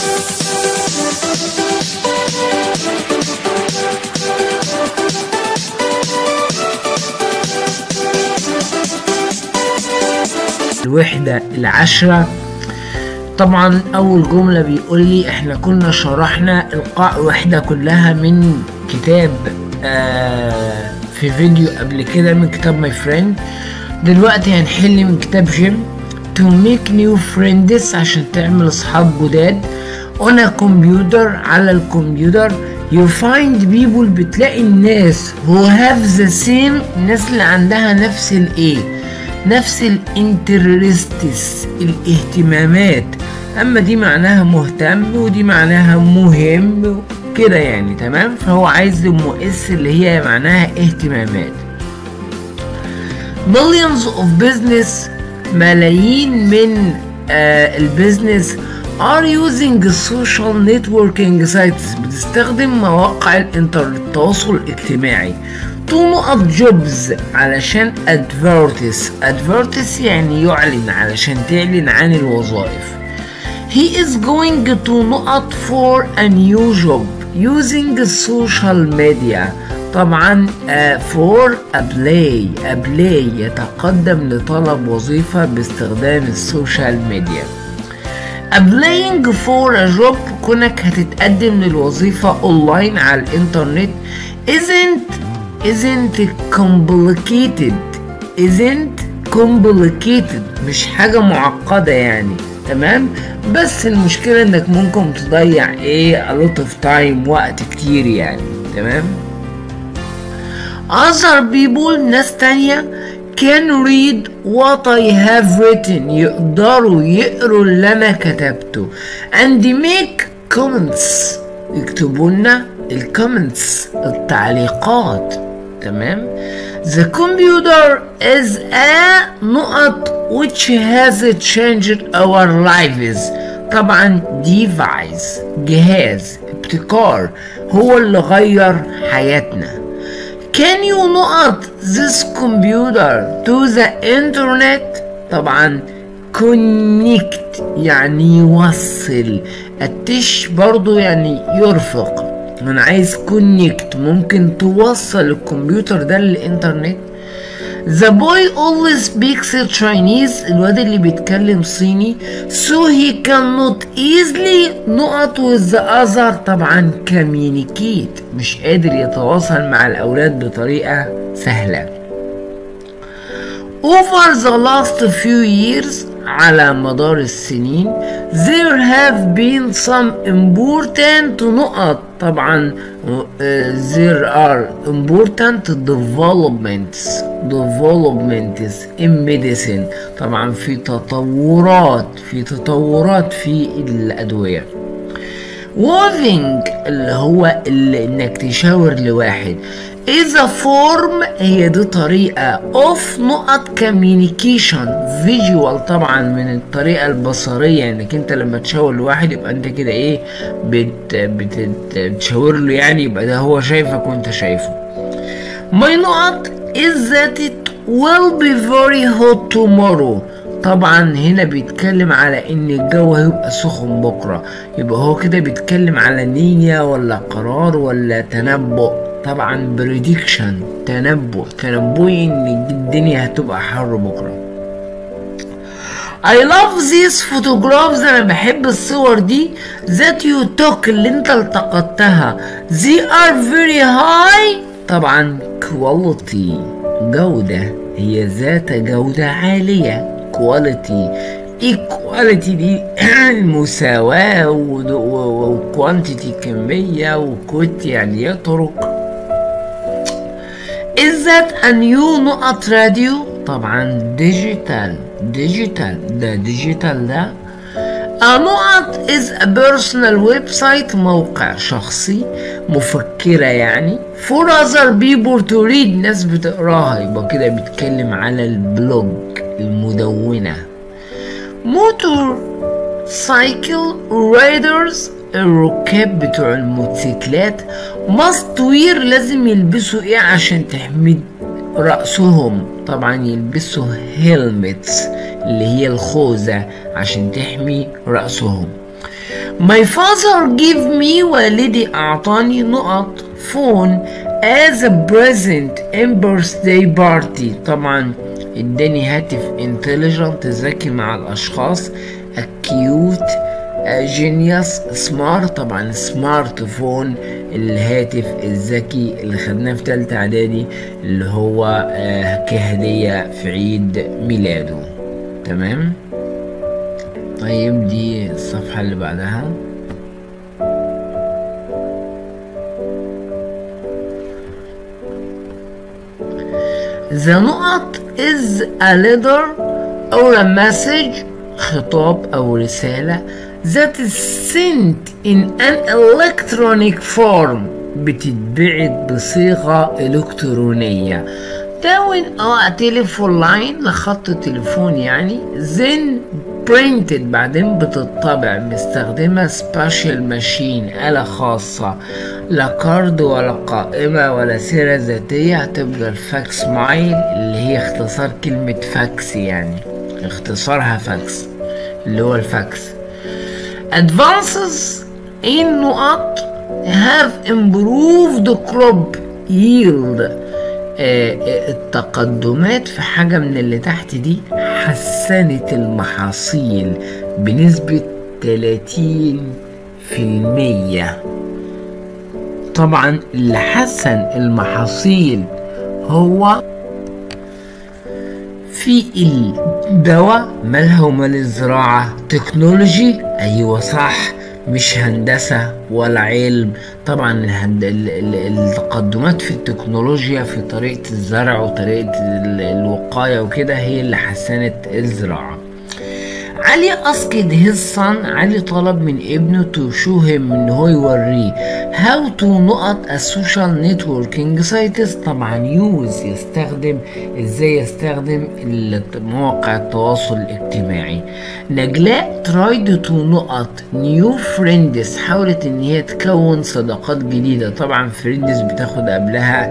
الوحدة العشرة طبعا أول جملة بيقول لي احنا كنا شرحنا القاء وحدة كلها من كتاب آه في فيديو قبل كده من كتاب ماي فريند دلوقتي هنحل من كتاب جيم to make new friends عشان تعمل اصحاب جداد on a computer على الكمبيوتر you find people بتلاقي الناس who have the same الناس اللي عندها نفس الايه نفس الانترستس الاهتمامات اما دي معناها مهتم ودي معناها مهم كده يعني تمام فهو عايز ام اس اللي هي معناها اهتمامات millions of business ملايين من آه البيزنس are using social networking sites بتستخدم مواقع الانترنت التواصل الاجتماعي تو نقط جوبز علشان advertise advertise يعني يعلن علشان تعلن عن الوظائف he is going to نقط for a new job using social media طبعا uh, for a play a play يتقدم لطلب وظيفة باستخدام السوشيال ميديا applying for a job كونك هتتقدم للوظيفة اونلاين على الانترنت isn't isn't complicated isn't complicated مش حاجة معقدة يعني تمام بس المشكلة انك ممكن تضيع ايه a lot of time وقت كتير يعني تمام other people ناس تانية can read what I have written يقدروا يقروا اللي انا كتبته and make comments يكتبوا لنا الكومنتس التعليقات تمام The computer is a نقط which has changed our lives طبعا device جهاز ابتكار هو اللي غير حياتنا Can you نقط this computer to the internet طبعا connect يعني يوصل التش برضو يعني يرفق انا عايز كونكت ممكن توصل الكمبيوتر ده للانترنت The boy always speaks Chinese الواد اللي بيتكلم صيني so he cannot easily نقط with the other طبعا communicate مش قادر يتواصل مع الأولاد بطريقة سهلة Over the last few years على مدار السنين there have been some important نقط طبعا uh, there are important developments developments in medicine طبعا في تطورات في تطورات في الأدوية waving اللي هو اللي انك تشاور لواحد is a form هي دي طريقة of نقط communication visual طبعا من الطريقة البصرية انك انت لما تشاور لواحد يبقى انت كده ايه بت بت بتشاور له يعني يبقى ده هو شايفك وانت شايفه my نقط is that it will be very hot tomorrow طبعا هنا بيتكلم على ان الجو هيبقى سخن بكرة يبقى هو كده بيتكلم على نية ولا قرار ولا تنبؤ طبعا بريدكشن تنبؤ تنبؤي ان الدنيا هتبقى حر بكرة I love these photographs انا بحب الصور دي that you took اللي انت التقطتها they are very high طبعا quality جودة هي ذات جودة عالية كواليتي ايكواليتي دي المساواة وكوانتيتي كمية وكوت يعني يطرق Is that a new نقط راديو؟ طبعا ديجيتال ديجيتال ده ديجيتال ده A نقط is a personal website موقع شخصي مفكرة يعني for other people to read ناس بتقراها يبقى كده بيتكلم على البلوج المدونة موتور سايكل رايدرز الركاب بتوع الموتوسيكلات ماست وير لازم يلبسوا ايه عشان تحمي رأسهم طبعا يلبسوا هيلمتس اللي هي الخوذة عشان تحمي رأسهم My father gave me والدي أعطاني نقط فون as a present in birthday party طبعا اداني هاتف intelligent ذكي مع الأشخاص acute جينيوس سمارت طبعا سمارت فون الهاتف الذكي اللي خدناه في تالتة اعدادي اللي هو آه، كهدية في عيد ميلاده تمام طيب دي الصفحة اللي بعدها The نقط is a letter or a message خطاب أو رسالة that is sent in an electronic form بتتبعت بصيغة إلكترونية داون اه تليفون لاين لخط التليفون يعني then printed بعدين بتطبع مستخدمة سبيشال ماشين آلة خاصة لا كارد ولا قائمة ولا سيرة ذاتية هتبقى الفاكس مايل اللي هي اختصار كلمة فاكس يعني اختصارها فاكس اللي هو الفاكس advances in نقط have improved crop yield آه، آه، التقدمات في حاجة من اللي تحت دي حسنت المحاصيل بنسبة 30 في المية طبعا اللي حسن المحاصيل هو في الدواء مالها ومال الزراعة تكنولوجي أيوة صح مش هندسة ولا علم طبعا الهند... ال- ال- التقدمات في التكنولوجيا في طريقة الزرع وطريقة ال- الوقاية وكده هي اللي حسنت الزراعة علي اسكد هيز son علي طلب من ابنه تو شو هيم ان هو يوريه هاو تو نقط السوشيال نتوركينج سايتس طبعا يوز يستخدم ازاي يستخدم ال- مواقع التواصل الاجتماعي نجلاء ترايد تو نقط نيو فريندز حاولت ان هي تكون صداقات جديدة طبعا فريندز بتاخد قبلها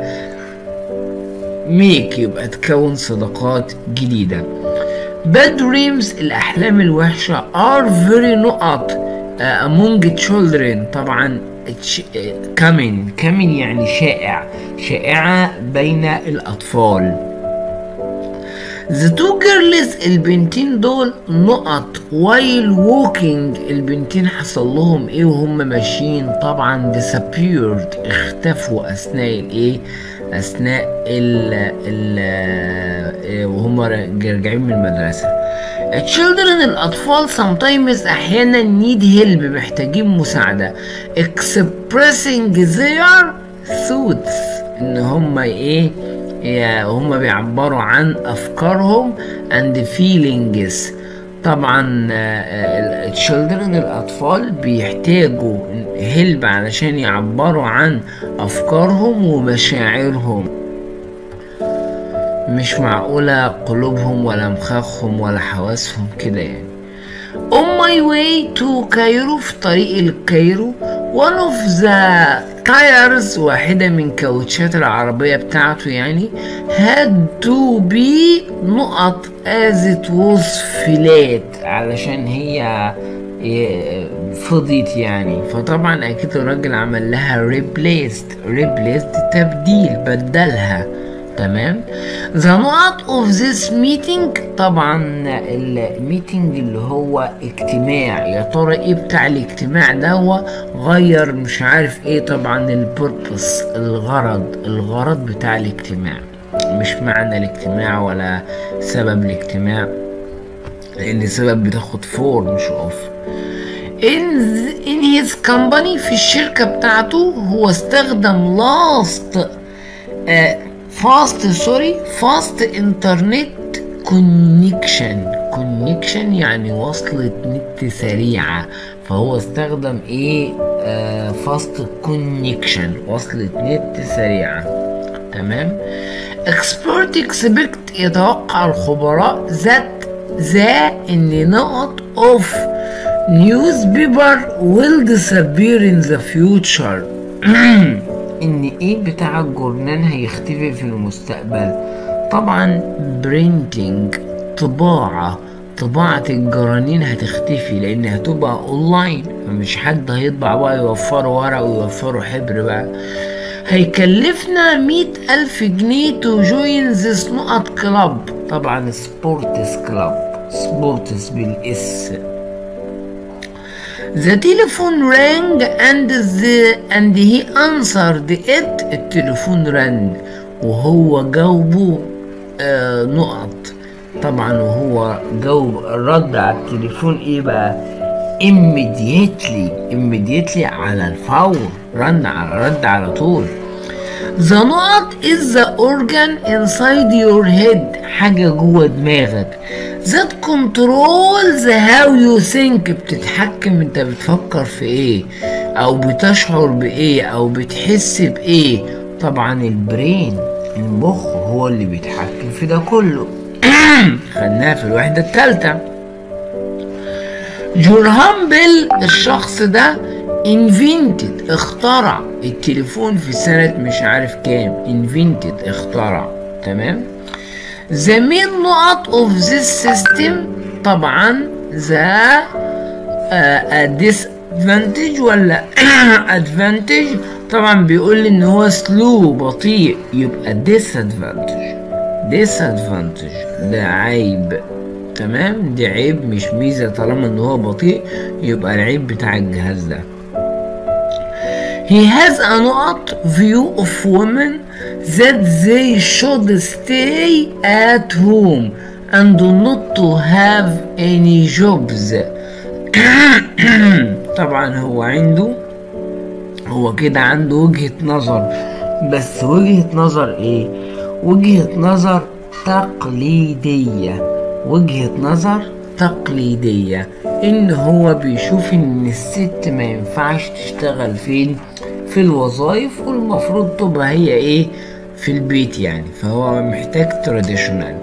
ميك يبقى تكون صداقات جديدة bad dreams الأحلام الوحشة are very نقط uh, among children طبعا ch- uh, coming coming يعني شائع شائعة بين الأطفال The two girls البنتين دول نقط while walking البنتين حصل لهم ايه وهم ماشيين طبعا disappeared اختفوا اثناء الايه اثناء ال ال إيه وهم راجعين من المدرسة children الأطفال sometimes أحيانا need help محتاجين مساعدة expressing their thoughts إن هم إيه يا هم بيعبروا عن أفكارهم and feelings طبعا الشيلدرن الأطفال بيحتاجوا هلب علشان يعبروا عن أفكارهم ومشاعرهم مش معقولة قلوبهم ولا مخاخهم ولا حواسهم كده يعني On my way to كايرو في طريق الكايرو one of the tires واحدة من كاوتشات العربية بتاعته يعني had to be نقط as it was flat علشان هي ي- فضيت يعني فطبعا اكيد الراجل عمل لها replaced replaced تبديل بدلها تمام the نقط of this meeting طبعا الميتنج اللي هو اجتماع يا ترى ايه بتاع الاجتماع ده غير مش عارف ايه طبعا البربس الغرض الغرض بتاع الاجتماع مش معنى الاجتماع ولا سبب الاجتماع لان سبب بتاخد فور مش اوف in, in his company في الشركة بتاعته هو استخدم last فاست سوري فاست انترنت كونكشن كونكشن يعني وصلة نت سريعة فهو استخدم ايه فاست كونكشن وصلة نت سريعة تمام اكسبرت اكسبكت يتوقع الخبراء ذات ذا ان نقط اوف نيوز بيبر will disappear in the future ان ايه بتاع الجورنان هيختفي في المستقبل طبعا برينتينج طباعة طباعة الجرانين هتختفي لان هتبقى اونلاين فمش حد هيطبع بقى يوفروا ورق ويوفروا حبر بقى هيكلفنا مئة ألف جنيه تو جوين ذيس نقط كلاب طبعا سبورتس كلاب سبورتس بالاس The telephone rang and the and he answered it التليفون رن وهو جاوبه آه نقط طبعا وهو جاوب رد على التليفون ايه بقى immediately immediately على الفور رن على رد على طول The نقط is the organ inside your head حاجة جوه دماغك that controls how you think بتتحكم انت بتفكر في ايه او بتشعر بايه او بتحس بايه طبعا البرين المخ هو اللي بيتحكم في ده كله خدناها في الوحدة التالتة جورهام بيل الشخص ده invented اخترع التليفون في سنة مش عارف كام invented اخترع تمام the main نقط of this system طبعا the uh, disadvantage ولا advantage طبعا بيقول لي ان هو سلو بطيء يبقى disadvantage disadvantage ده عيب تمام دي عيب مش ميزة طالما ان هو بطيء يبقى العيب بتاع الجهاز ده He has a نقط view of women that they should stay at home and not to have any jobs طبعا هو عنده هو كده عنده وجهة نظر بس وجهة نظر ايه وجهة نظر تقليدية وجهة نظر تقليدية ان هو بيشوف ان الست ما ينفعش تشتغل فين في الوظائف والمفروض تبقى هي ايه في البيت يعني فهو محتاج تراديشنال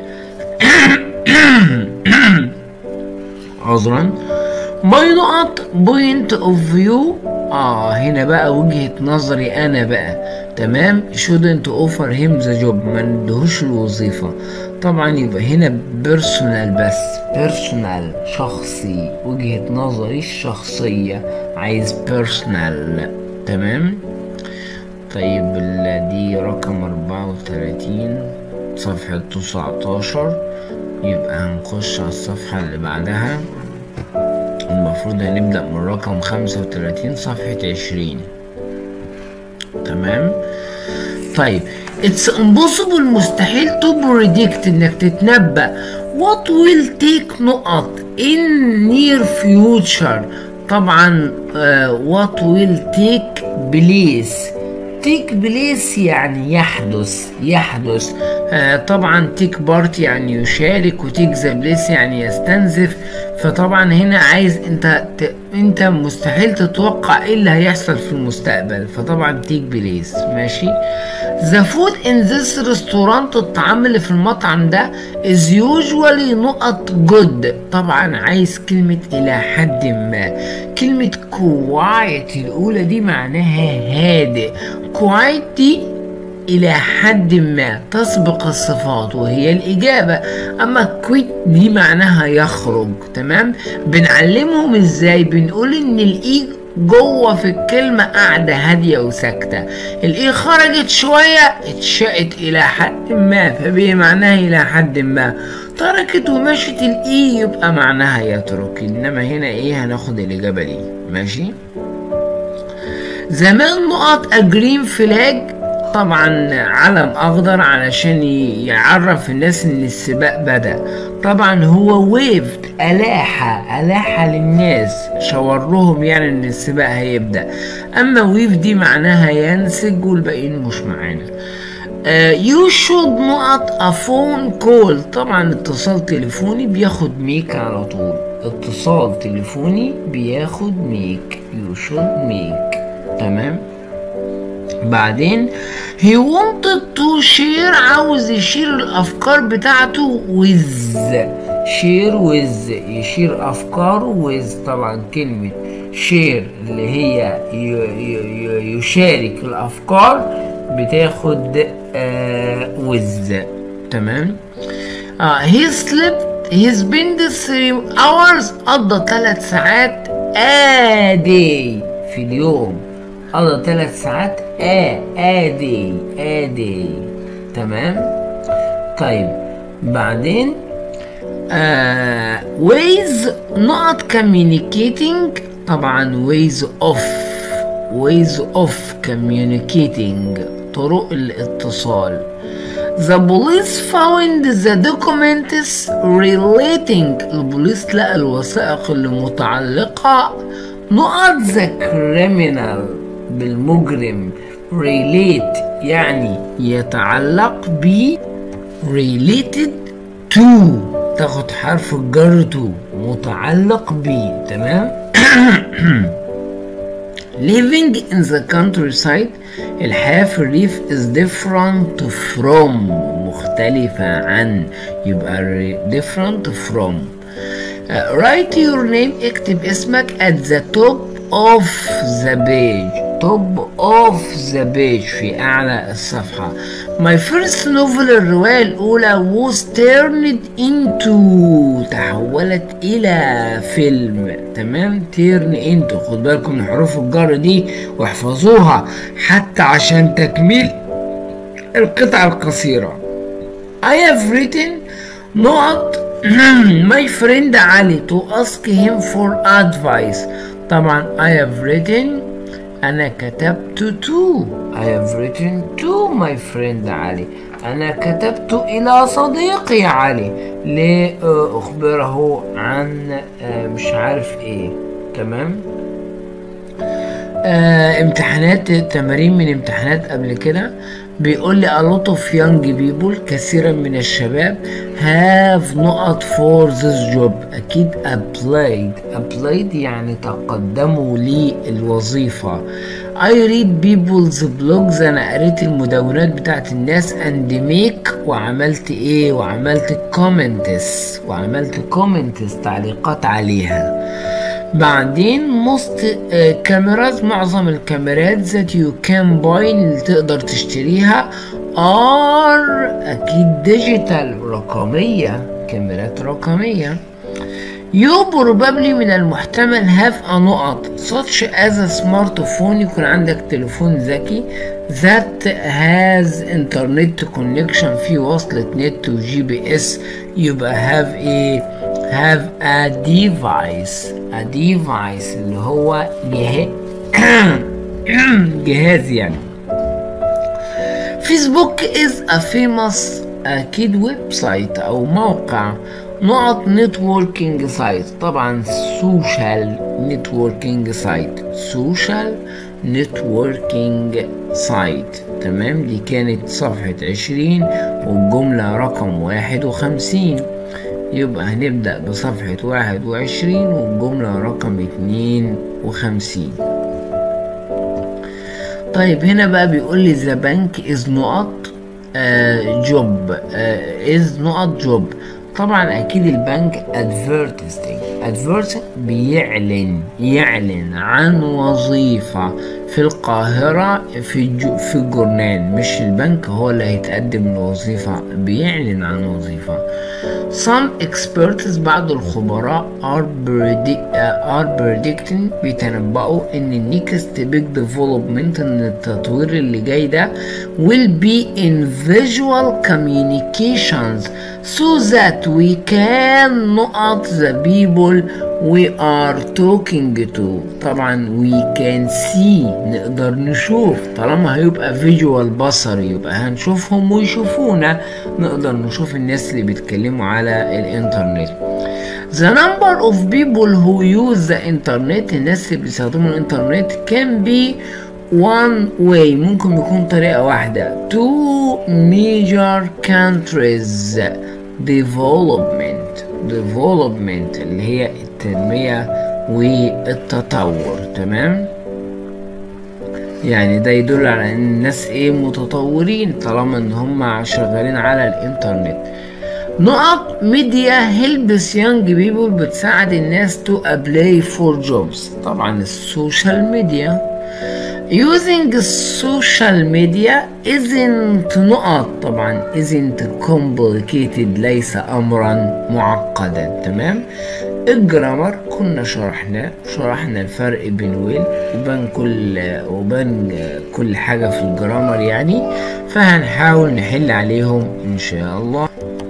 عذرا باي نقط بوينت اوف فيو اه هنا بقى وجهة نظري انا بقى تمام shouldn't offer him the job ما ندهوش الوظيفة طبعا يبقى هنا بيرسونال بس بيرسونال شخصي وجهة نظري الشخصية عايز بيرسونال تمام طيب ال- دي رقم أربعة وتلاتين صفحة تسعتاشر يبقى هنخش على الصفحة اللي بعدها المفروض هنبدأ من رقم خمسة وتلاتين صفحة عشرين تمام طيب it's impossible مستحيل to predict انك تتنبأ what will take نقط in near future طبعا uh, what will take place take place يعني يحدث يحدث آه طبعا تيك بارت يعني يشارك وتيك ذا بليس يعني يستنزف فطبعا هنا عايز انت ت... انت مستحيل تتوقع ايه اللي هيحصل في المستقبل فطبعا تيك بليس ماشي ذا فود ان ذس ريستورانت الطعام اللي في المطعم ده is usually نقط جود طبعا عايز كلمة إلى حد ما كلمة كوايت الأولى دي معناها هادئ كوايت دي إلى حد ما تسبق الصفات وهي الإجابة أما كويت دي معناها يخرج تمام بنعلمهم إزاي بنقول إن الإي جوه في الكلمة قاعدة هادية وساكتة الإي خرجت شوية اتشقت إلى حد ما فبيه معناها إلى حد ما تركت ومشت الإي يبقى معناها يترك إنما هنا إيه هناخد الإجابة دي ماشي زمان نقط أجرين فلاج طبعا علم اخضر علشان يعرف الناس ان السباق بدا طبعا هو ويفد الاحة الاحة للناس شاور لهم يعني ان السباق هيبدا اما ويف دي معناها ينسج والباقيين مش معانا يو شود نقط افون كول طبعا اتصال تليفوني بياخد ميك على طول اتصال تليفوني بياخد ميك يو شود ميك تمام بعدين he wanted to share عاوز يشير الافكار بتاعته with share with يشير افكاره with طبعا كلمة share اللي هي يشارك الافكار بتاخد uh, with تمام uh, he slept he spent three hours قضى ثلاث ساعات a day في اليوم قضى ثلاث ساعات a a day a day تمام طيب بعدين آه ways not communicating طبعا ways of ways of communicating طرق الاتصال The police found the documents relating البوليس لقى الوثائق اللي متعلقة نقط the criminal بالمجرم relate يعني يتعلق ب related to تاخد حرف الجر to متعلق ب تمام living in the countryside الحياة في الريف is different from مختلفة عن يبقى different from uh, write your name اكتب اسمك at the top of the page top of the page في أعلى الصفحة my first novel الرواية الأولى was turned into تحولت إلى فيلم تمام turn into خد بالكم من حروف الجر دي واحفظوها حتى عشان تكميل القطعة القصيرة I have written نقط my friend علي to ask him for advice طبعا I have written أنا كتبت to I have written to my friend علي أنا كتبت إلى صديقي علي لأخبره عن مش عارف إيه تمام آه امتحانات تمارين من امتحانات قبل كده بيقول لي a lot of young people كثيرا من الشباب have نقط for this job أكيد applied applied يعني تقدموا للوظيفة I read people's blogs أنا قريت المدونات بتاعت الناس and make وعملت إيه وعملت comments وعملت comments تعليقات عليها بعدين most كاميرات معظم الكاميرات that you can buy اللي تقدر تشتريها are أكيد ديجيتال رقمية كاميرات رقمية You probably من المحتمل have a نقط such as a smartphone يكون عندك تليفون ذكي that has internet connection فيه وصلة نت وجي بي اس يبقى have a have a device a device اللي هو جهاز جهاز يعني فيسبوك is a famous أكيد ويب سايت أو موقع نقط نتوركينج سايت طبعا سوشيال نتوركينج سايت سوشيال نتوركينج سايت تمام دي كانت صفحة عشرين والجملة رقم واحد وخمسين يبقى هنبدأ بصفحة واحد وعشرين والجملة رقم اتنين وخمسين طيب هنا بقى بيقول لي ذا بنك از نقط جوب از نقط جوب طبعا اكيد البنك ادفيرتستنج ادفيرت بيعلن يعلن عن وظيفة في القاهرة في جو في الجورنال مش البنك هو اللي هيتقدم الوظيفة بيعلن عن وظيفة Some experts بعض الخبراء are, predict, uh, are predicting بيتنبأوا ان النيكست بيج ديفلوبمنت ان التطوير اللي جاي ده will be in visual communications so that we can not the people we are talking to طبعا we can see نقدر نشوف طالما هيبقى فيجوال بصري يبقى هنشوفهم ويشوفونا نقدر نشوف الناس اللي بيتكلموا على الانترنت The number of people who use the internet الناس اللي بيستخدموا الانترنت can be one way ممكن يكون طريقة واحدة two major countries development development اللي هي التنمية والتطور تمام يعني ده يدل على ان الناس ايه متطورين طالما ان هم شغالين على الانترنت نقط ميديا هيلبس يانج بيبول بتساعد الناس تو ابلاي فور جوبز طبعا السوشيال ميديا using social media isn't نقط طبعا isn't complicated ليس امرا معقدا تمام الجرامر كنا شرحناه شرحنا الفرق بين ويل وبين كل وبين كل حاجة في الجرامر يعني فهنحاول نحل عليهم ان شاء الله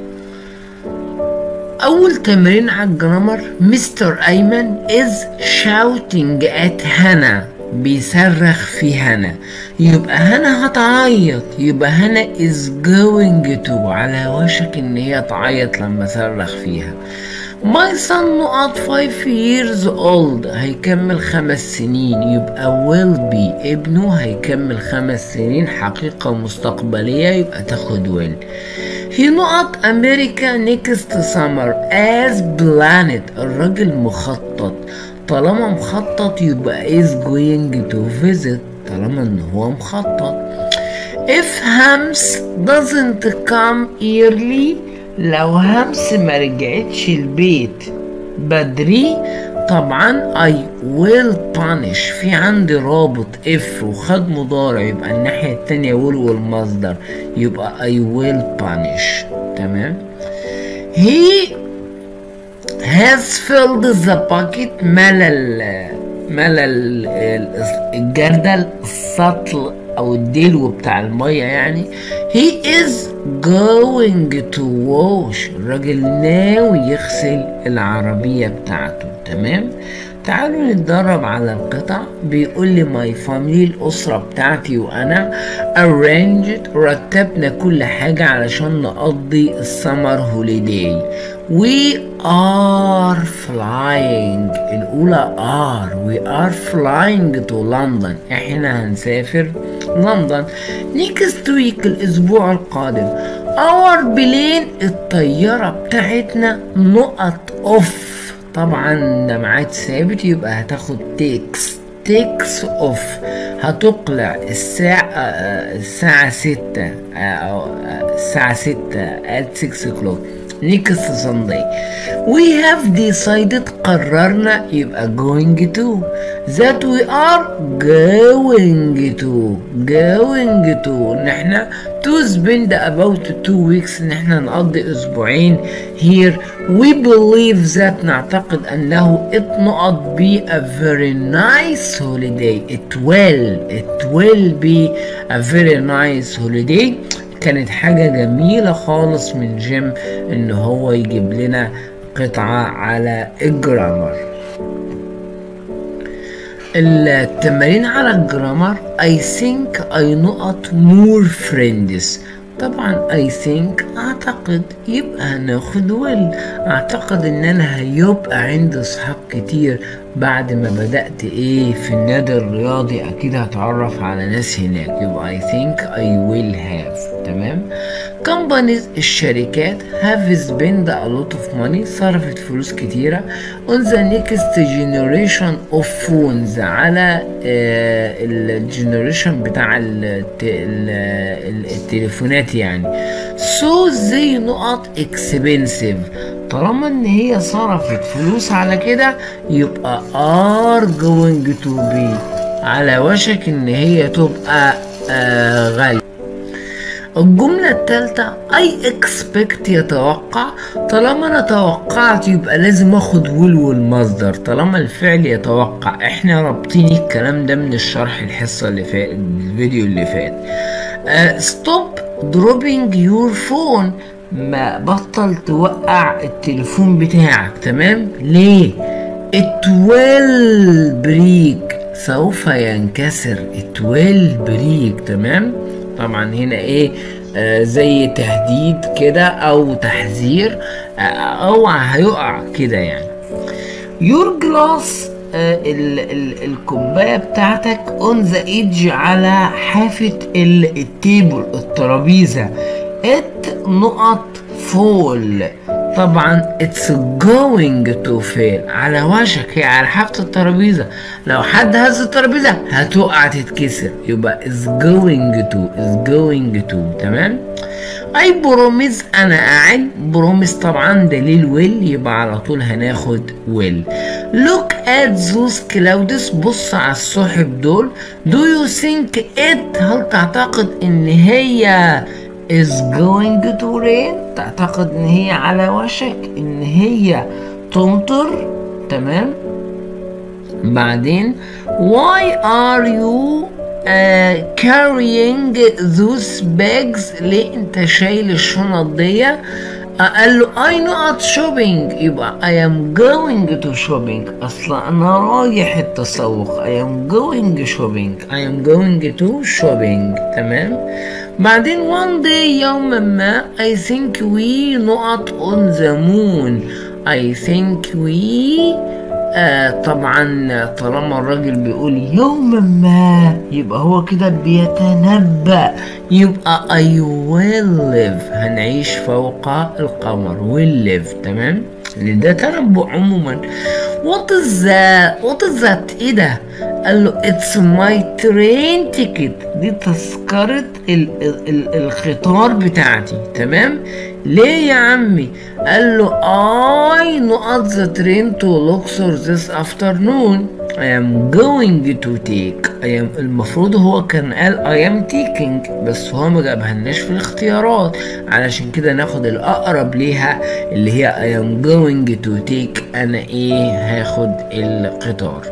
أول تمرين على الجرامر مستر أيمن is shouting at هنا بيصرخ في هنا يبقى هنا هتعيط يبقى هنا is going to على وشك ان هي تعيط لما صرخ فيها My son نقط 5 years old هيكمل خمس سنين يبقى will be ابنه هيكمل خمس سنين حقيقة مستقبلية يبقى تاخد will في نقط أمريكا next summer as planned الراجل مخطط طالما مخطط يبقى is going to visit طالما ان هو مخطط if همس doesn't come early لو همس ما رجعتش البيت بدري طبعا I will punish في عندي رابط if وخد مضارع يبقى الناحية التانية will والمصدر يبقى I will punish تمام he has filled the bucket ملل ملل الجردل السطل او الدلو بتاع المية يعني he is going to wash الراجل ناوي يغسل العربية بتاعته تمام تعالوا نتدرب على القطع بيقول لي ماي فاميلي الأسرة بتاعتي وأنا arranged رتبنا كل حاجة علشان نقضي السمر هوليداي we are flying الأولى are we are flying to London احنا هنسافر لندن next week الأسبوع القادم our plane الطيارة بتاعتنا نقط off طبعا ده ميعاد ثابت يبقى هتاخد تيكس تيكس اوف هتقلع الساعة الساعة ستة الساعة ستة at 6 o'clock next Sunday we have decided قررنا يبقى going to that we are going to going to ان احنا to spend about two weeks ان احنا نقضي اسبوعين here we believe that نعتقد انه it not be a very nice holiday it will it will be a very nice holiday كانت حاجة جميلة خالص من جيم ان هو يجيب لنا قطعة على الجرامر التمارين على الجرامر I think I نقط more friends طبعا I think اعتقد يبقى هناخد ويل اعتقد ان انا هيبقى عندي اصحاب كتير بعد ما بدأت ايه في النادي الرياضي اكيد هتعرف على ناس هناك يبقى I think I will have تمام companies الشركات have spent a lot of money صرفت فلوس كتيرة on the next generation of phones على الجنريشن بتاع الت- ال- التليفونات يعني so they نقط expensive طالما ان هي صرفت فلوس على كده يبقى are going to be على وشك ان هي تبقى آه غالية الجملة التالتة I expect يتوقع طالما انا توقعت يبقى لازم اخد will والمصدر طالما الفعل يتوقع احنا رابطين الكلام ده من الشرح الحصة اللي فات الفيديو اللي فات uh, stop dropping your phone ما بطل توقع التليفون بتاعك تمام ليه it will break سوف ينكسر it will break تمام طبعا هنا ايه آه زي تهديد كده او تحذير آه اوعى هيقع كده يعني يور جلاس ال ال الكوبايه بتاعتك اون ذا ايدج على حافه ال- التيبل الترابيزه ات نقط فول طبعا اتس جوينج تو فيل على وشك هي على حافه الترابيزه لو حد هز الترابيزه هتقع تتكسر يبقى is going to is going to تمام اي بروميز انا قاعد بروميز طبعا دليل ويل يبقى على طول هناخد ويل look at those clouds بص على السحب دول do you think it هل تعتقد ان هي is going to rain تعتقد ان هي على وشك ان هي تمطر تمام بعدين why are you uh, carrying those bags ليه انت شايل الشنط دي قال له I not shopping يبقى I am going to shopping اصلا انا رايح التسوق I am going shopping I am going to shopping تمام بعدين one day يوما ما I think we not on the moon I think we آه طبعا طالما الراجل بيقول يوما ما يبقى هو كده بيتنبأ يبقى I will live هنعيش فوق القمر will live تمام لان ده تنبؤ عموما what is that what is that ايه ده قال له it's my train ticket دي تذكرة ال ال ال القطار بتاعتي تمام ليه يا عمي قال له I not the train to Luxor this afternoon I am going to take I am المفروض هو كان قال I am taking بس هو ما جابهالناش في الاختيارات علشان كده ناخد الأقرب ليها اللي هي I am going to take أنا إيه هاخد القطار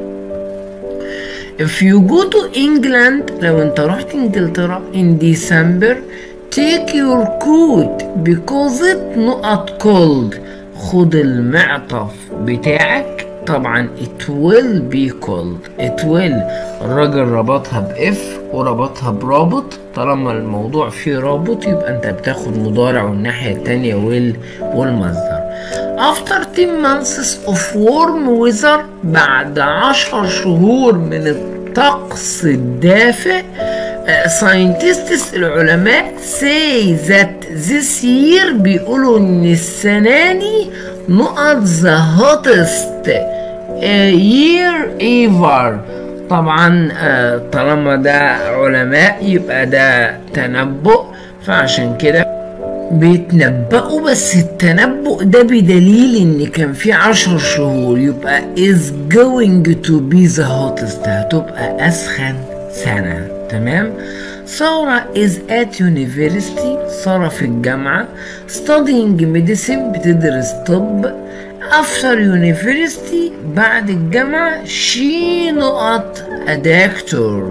If you go to England لو انت رحت انجلترا in December take your coat because it not cold خد المعطف بتاعك طبعا it will be cold it will الراجل ربطها باف وربطها برابط طالما الموضوع فيه رابط يبقى انت بتاخد مضارع والناحية التانية will والمصدر after 10 months of warm weather بعد عشر شهور من الطقس الدافئ ساينتستس العلماء say that this year بيقولوا ان السنة دي نقط the hottest year ever طبعا طالما ده علماء يبقى ده تنبؤ فعشان كده بيتنبأوا بس التنبؤ ده بدليل ان كان في عشر شهور يبقى is going to be the hottest هتبقى اسخن سنة تمام سارة is at university سارة في الجامعة studying medicine بتدرس طب after university بعد الجامعة she not a doctor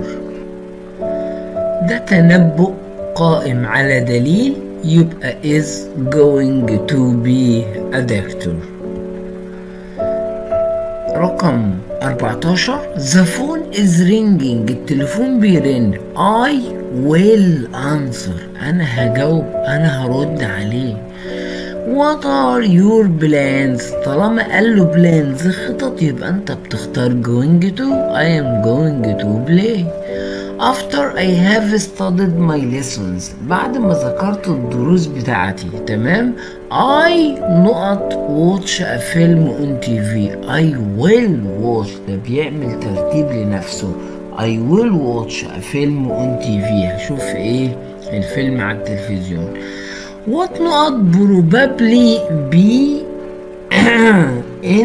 ده تنبؤ قائم على دليل يبقى is going to be a doctor رقم 14 The phone is ringing التليفون بيرن I will answer أنا هجاوب أنا هرد عليه What are your plans طالما قال له plans خطط يبقى أنت بتختار going to I am going to play After I have studied my lessons بعد ما ذكرت الدروس بتاعتي تمام I not watch a film on TV I will watch ده بيعمل ترتيب لنفسه I will watch a film on TV هشوف ايه الفيلم على التلفزيون What not probably be in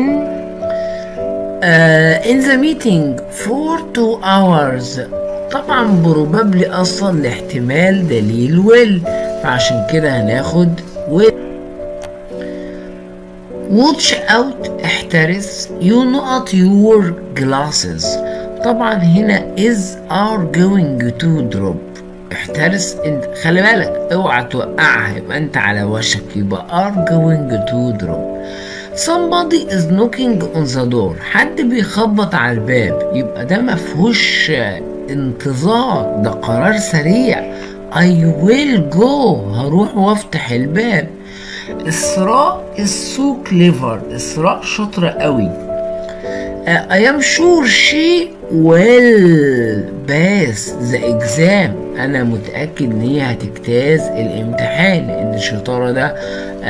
uh, in the meeting for two hours طبعا بروبابلي اصلا لاحتمال دليل ويل فعشان كده هناخد ويل watch out احترس you not your glasses طبعا هنا is are going to drop احترس انت خلي بالك اوعى توقعها يبقى انت على وشك يبقى are going to drop somebody is knocking on the door حد بيخبط على الباب يبقى ده مفهوش انتظار ده قرار سريع I will go هروح وافتح الباب إسراء is so clever إسراء شاطرة قوي I am sure she will pass the exam أنا متأكد إن هي هتجتاز الامتحان لأن الشطارة ده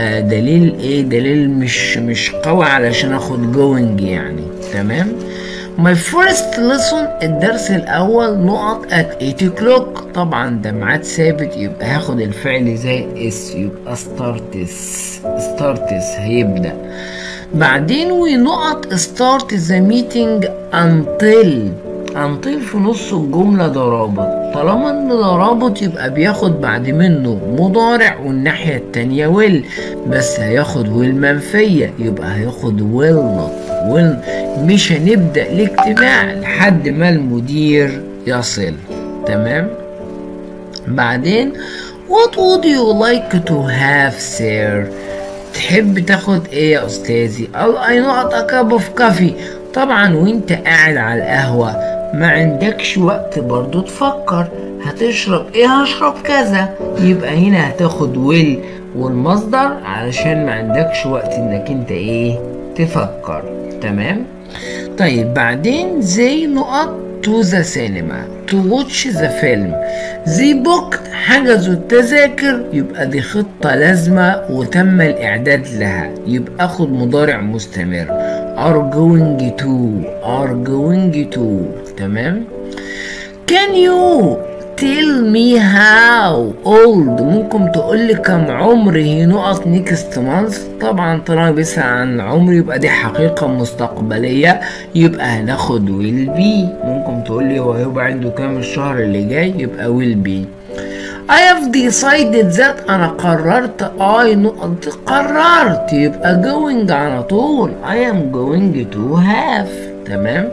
دليل إيه دليل مش مش قوي علشان آخد جوينج يعني تمام My first lesson الدرس الأول نقط at 8 o'clock طبعا ده ميعاد ثابت يبقى هاخد الفعل زي اس يبقى starts starts هيبدأ بعدين ونقط start the meeting until until في نص الجملة ده رابط طالما ان ده رابط يبقى بياخد بعد منه مضارع والناحية التانية will بس هياخد will منفية يبقى هياخد will not will مش هنبدأ الاجتماع لحد ما المدير يصل تمام بعدين what would you like to have sir تحب تاخد ايه يا استاذي قال اي نقط a cup of coffee طبعا وانت قاعد على القهوة ما عندكش وقت برضو تفكر هتشرب ايه هشرب كذا يبقى هنا هتاخد ويل والمصدر علشان ما عندكش وقت انك انت ايه تفكر تمام طيب بعدين زي نقط to the cinema to watch the film زي بوك حجزوا التذاكر يبقى دي خطة لازمة وتم الإعداد لها يبقى أخد مضارع مستمر are going to are going to تمام can you tell me how old ممكن تقول لي كم عمري نقط next month طبعا طالما بيسأل عن العمر يبقى دي حقيقة مستقبلية يبقى هناخد will be ممكن تقول لي هو هيبقى عنده كام الشهر اللي جاي يبقى will be I have decided that أنا قررت I نقط قررت يبقى going على طول I am going to have تمام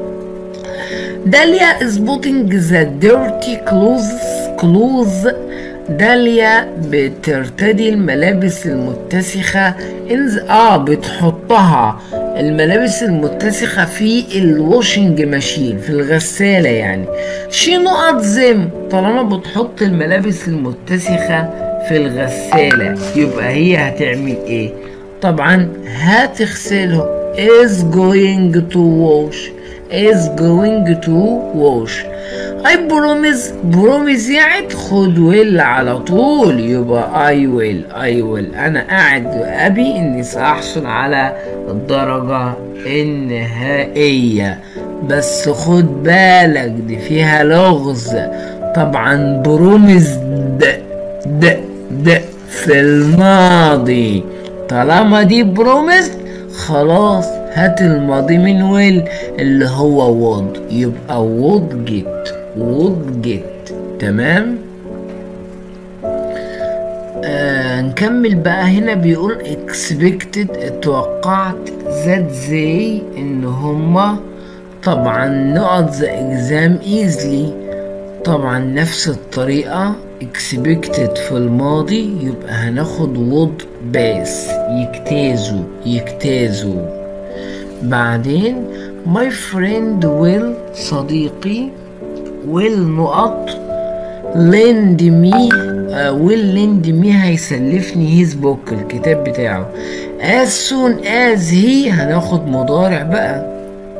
داليا is putting the dirty clothes clothes داليا بترتدي الملابس المتسخة إنز اه بتحطها الملابس المتسخة في الواشنج ماشين في الغسالة يعني شي نقط زم طالما بتحط الملابس المتسخة في الغسالة يبقى هي هتعمل ايه طبعا هتغسله is going to wash is going to wash I promise promise يعني خد will على طول يبقى I will I will أنا قاعد أبي إني سأحصل على الدرجة النهائية بس خد بالك دي فيها لغز طبعا بروميز د د د في الماضي طالما دي بروميز خلاص هات الماضي من ويل اللي هو وود يبقى وود جيت وود جيت تمام آه نكمل بقى هنا بيقول expected اتوقعت that they ان هما طبعا نقط the exam easily طبعا نفس الطريقة expected في الماضي يبقى هناخد would بس يجتازوا يجتازوا بعدين my friend will صديقي will نقط lend me uh, will lend me هيسلفني his book الكتاب بتاعه as soon as he هناخد مضارع بقى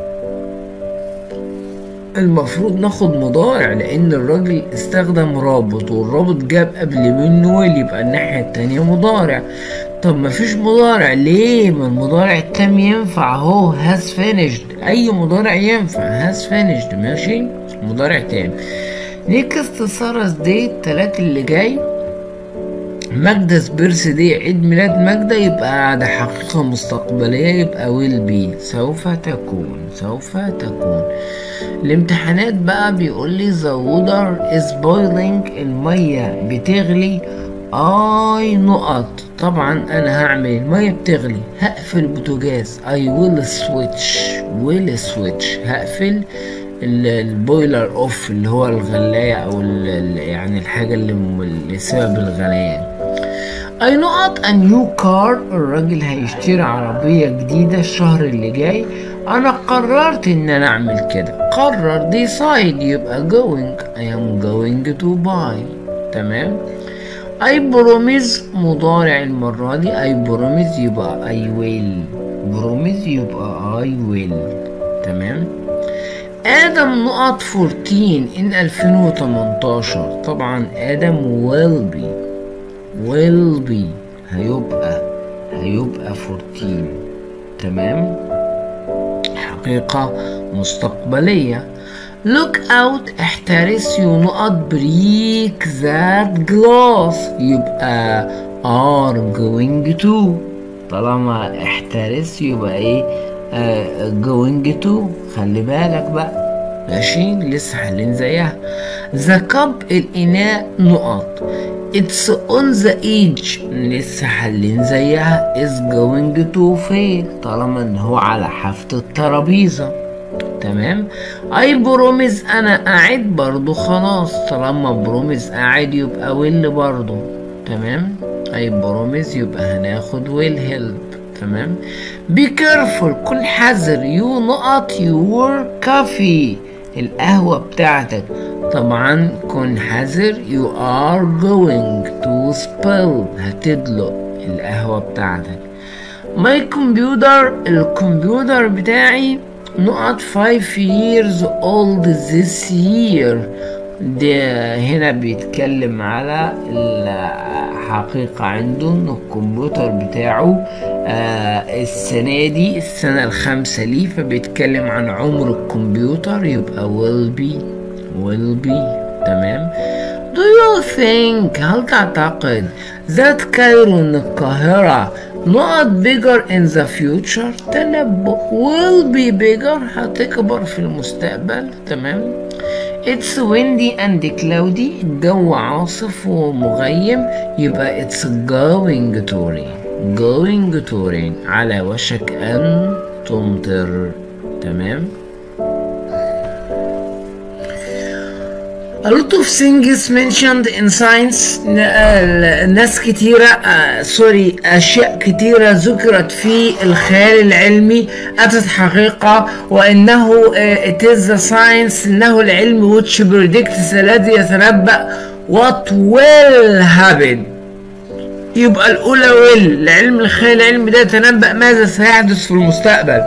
المفروض ناخد مضارع لان الراجل استخدم رابط والرابط جاب قبل منه will يبقى الناحية التانية مضارع طب مفيش مضارع ليه ما المضارع التام ينفع اهو has finished اي مضارع ينفع has finished ماشي مضارع تام نيكست سارس دي التلات اللي جاي ماجدا's بيرث دي عيد ميلاد ماجدة يبقى ده حقيقة مستقبلية يبقى will be سوف تكون سوف تكون الامتحانات بقى بيقول لي the water is boiling المية بتغلي اي نقط طبعا انا هعمل المية بتغلي هقفل البوتاجاز I will switch will switch هقفل البويلر اوف اللي هو الغلاية او ال يعني الحاجة اللي, اللي سبب الغليان اي نقط a new car الراجل هيشتري عربية جديدة الشهر اللي جاي انا قررت ان انا اعمل كده قرر decide يبقى going I am going to buy تمام I promise مضارع المرة دي I promise يبقى I will promise يبقى I will تمام آدم نقط 14 in 2018 طبعا آدم will be will be هيبقى هيبقى 14 تمام حقيقة مستقبلية look out احترس you نقط break that glass يبقى are going to طالما احترس يبقى ايه آه going to خلي بالك بقى ماشي لسه حالين زيها ذا كاب الإناء نقط It's on the edge لسه حالين زيها is going to fail طالما ان هو على حافة الترابيزة تمام اي بروميز انا قاعد برضو خلاص طالما بروميز قاعد يبقى ويل برضو تمام اي بروميز يبقى هناخد ويل هيلب تمام بي كيرفول كل حذر يو نقط يور كافي القهوة بتاعتك طبعا كن حذر you are going to spill هتدلق القهوة بتاعتك ماي كمبيوتر الكمبيوتر بتاعي نقط 5 years old this year ده هنا بيتكلم على الحقيقة عنده ان الكمبيوتر بتاعه آه السنة دي السنة الخامسة ليه فبيتكلم عن عمر الكمبيوتر يبقى will be will be تمام Do you think هل تعتقد that كايرو ان القاهرة not bigger in the future تنبؤ will be bigger هتكبر في المستقبل تمام It's windy and cloudy الجو عاصف ومغيم يبقى it's going to rain going to rain على وشك أن تمطر تمام A lot of things mentioned in science ناس كتيرة آه سوري أشياء كتيرة ذكرت في الخيال العلمي أتت حقيقة وإنه آه it is the science إنه العلم which predicts الذي يتنبأ what will happen يبقى الأولى will العلم الخيال العلمي ده يتنبأ ماذا سيحدث في المستقبل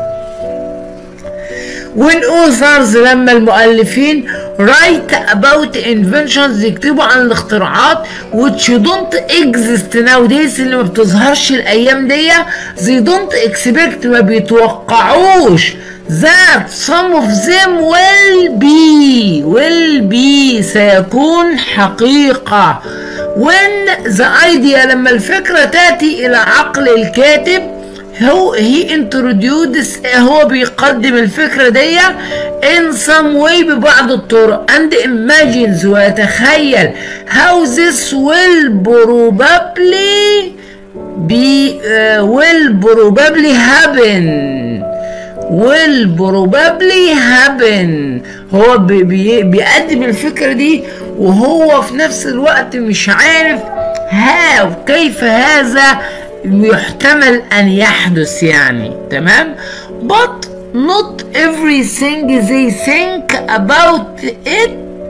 when authors لما المؤلفين write about inventions يكتبوا عن الاختراعات which don't exist nowadays اللي ما بتظهرش الايام دي they don't expect ما بيتوقعوش that some of them will be will be سيكون حقيقة when the idea لما الفكرة تأتي إلى عقل الكاتب هو he introduces هو بيقدم الفكرة دي in some way ببعض الطرق and imagines ويتخيل how this will probably be uh, will probably happen will probably happen هو بي بي بيقدم الفكرة دي وهو في نفس الوقت مش عارف ها كيف هذا يحتمل أن يحدث يعني تمام but not everything they think about it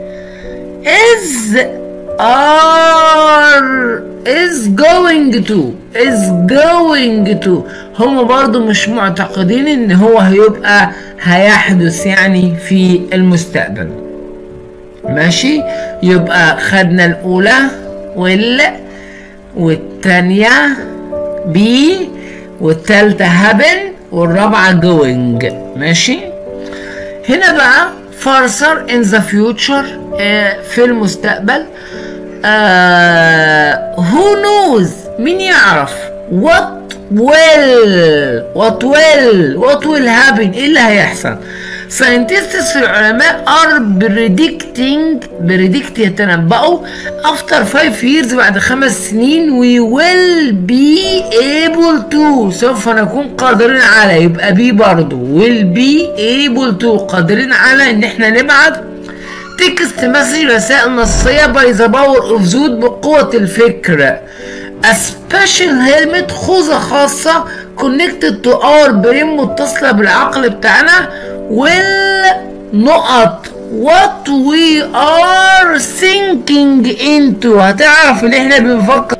is are is going to is going to هم برضو مش معتقدين ان هو هيبقى هيحدث يعني في المستقبل ماشي يبقى خدنا الاولى وال والتانية بي والتالتة هابن والرابعة جوينج ماشي هنا بقى farther in the future آه في المستقبل آه who knows مين يعرف what will what will what will happen ايه اللي هيحصل scientists العلماء are predicting predict يتنبأوا after 5 years بعد خمس سنين we will be able to سوف نكون قادرين على يبقى بي برضو will be able to قادرين على ان احنا نبعت تكست مسج رسائل نصية باي ذا باور اوف زود بقوة الفكر A special helmet خوذة خاصة connected to our brain متصلة بالعقل بتاعنا will نقط what we are thinking into هتعرف اللي احنا بنفكر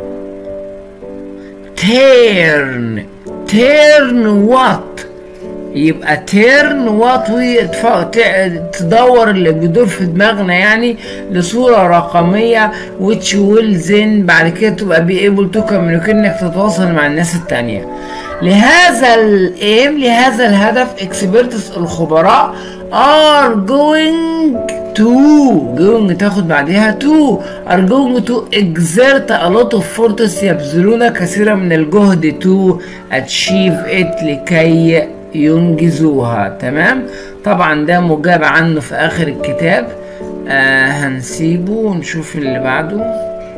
turn turn what يبقى تيرن وات وي تدور اللي بيدور في دماغنا يعني لصورة رقمية which will then بعد كده تبقى be able to communicate انك تتواصل مع الناس التانية لهذا الايم لهذا الهدف experts الخبراء are going to going تاخد بعدها to are going to exert a lot of force يبذلون كثيرا من الجهد to achieve it لكي ينجزوها تمام طبعا ده مجاب عنه في اخر الكتاب آه هنسيبه ونشوف اللي بعده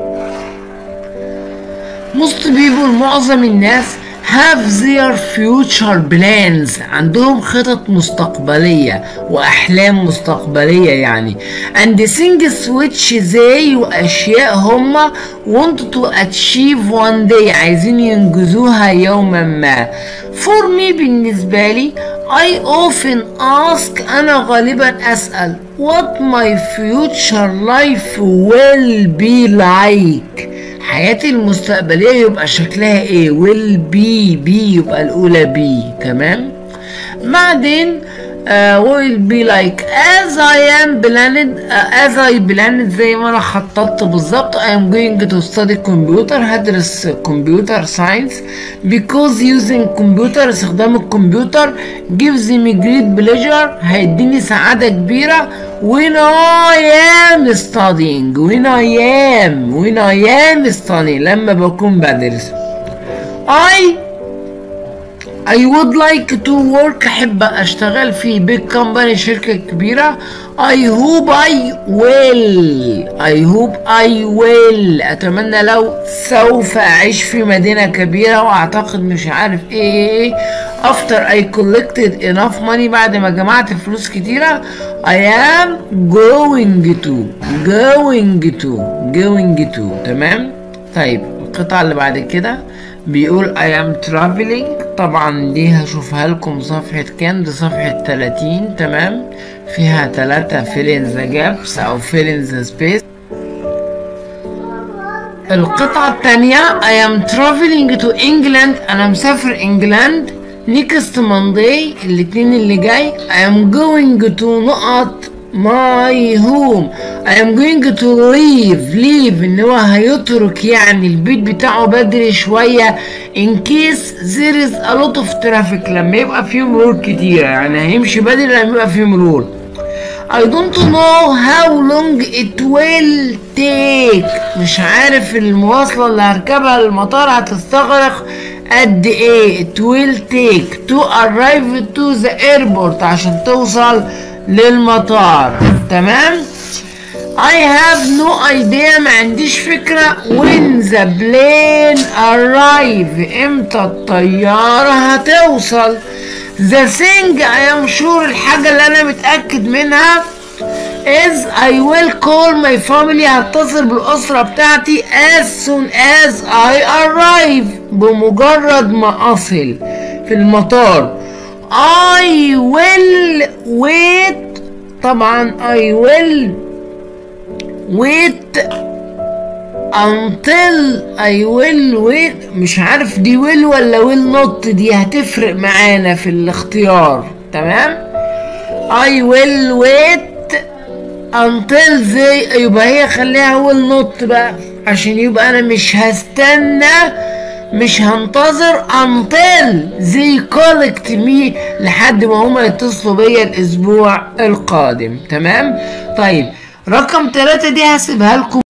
most people معظم الناس have their future plans عندهم خطط مستقبلية وأحلام مستقبلية يعني and things which they وأشياء هما want to achieve one day عايزين ينجزوها يوما ما for me بالنسبة لي I often ask أنا غالبا أسأل what my future life will be like حياتي المستقبلية يبقى شكلها ايه will be be يبقى الأولى be تمام بعدين uh, will be like as I am planned uh, as I planned زي ما انا خططت بالظبط I am going to study computer هدرس computer science because using computer استخدام الكمبيوتر gives me great pleasure هيديني سعادة كبيرة when I am studying when I am when I am studying لما بكون بدرس I I would like to work أحب أشتغل في big company شركة كبيرة I hope I will I hope I will أتمنى لو سوف أعيش في مدينة كبيرة وأعتقد مش عارف إيه إيه after I collected enough money بعد ما جمعت فلوس كتيرة I am going to going to going to تمام طيب القطعة اللي بعد كده بيقول I am traveling طبعا دي هشوفها لكم صفحة كام دي صفحة 30 تمام فيها تلاتة fill in the gaps أو fill in the space القطعة التانية I am traveling to England أنا مسافر إنجلاند next Monday الاتنين اللي جاي I am going to نقط my home I am going to leave leave ان هو هيترك يعني البيت بتاعه بدري شوية in case there is a lot of traffic لما يبقى فيه مرور كتيرة يعني هيمشي بدري لما يبقى فيه مرور I don't know how long it will take مش عارف المواصلة اللي هركبها للمطار هتستغرق قد ايه it will take to arrive to the airport عشان توصل للمطار تمام I have no idea ما عنديش فكرة when the plane arrive امتى الطيارة هتوصل the thing I am sure الحاجة اللي أنا متأكد منها is I will call my family هتصل بالأسرة بتاعتي as soon as I arrive بمجرد ما أصل في المطار I will wait طبعا I will wait until I will wait مش عارف دي will ولا will not دي هتفرق معانا في الاختيار تمام I will wait until they يبقى هي خليها will not بقى عشان يبقى انا مش هستنى مش هنتظر until they collect me لحد ما هما يتصلوا بيا الاسبوع القادم تمام طيب رقم ثلاثة دي هسيبها لكم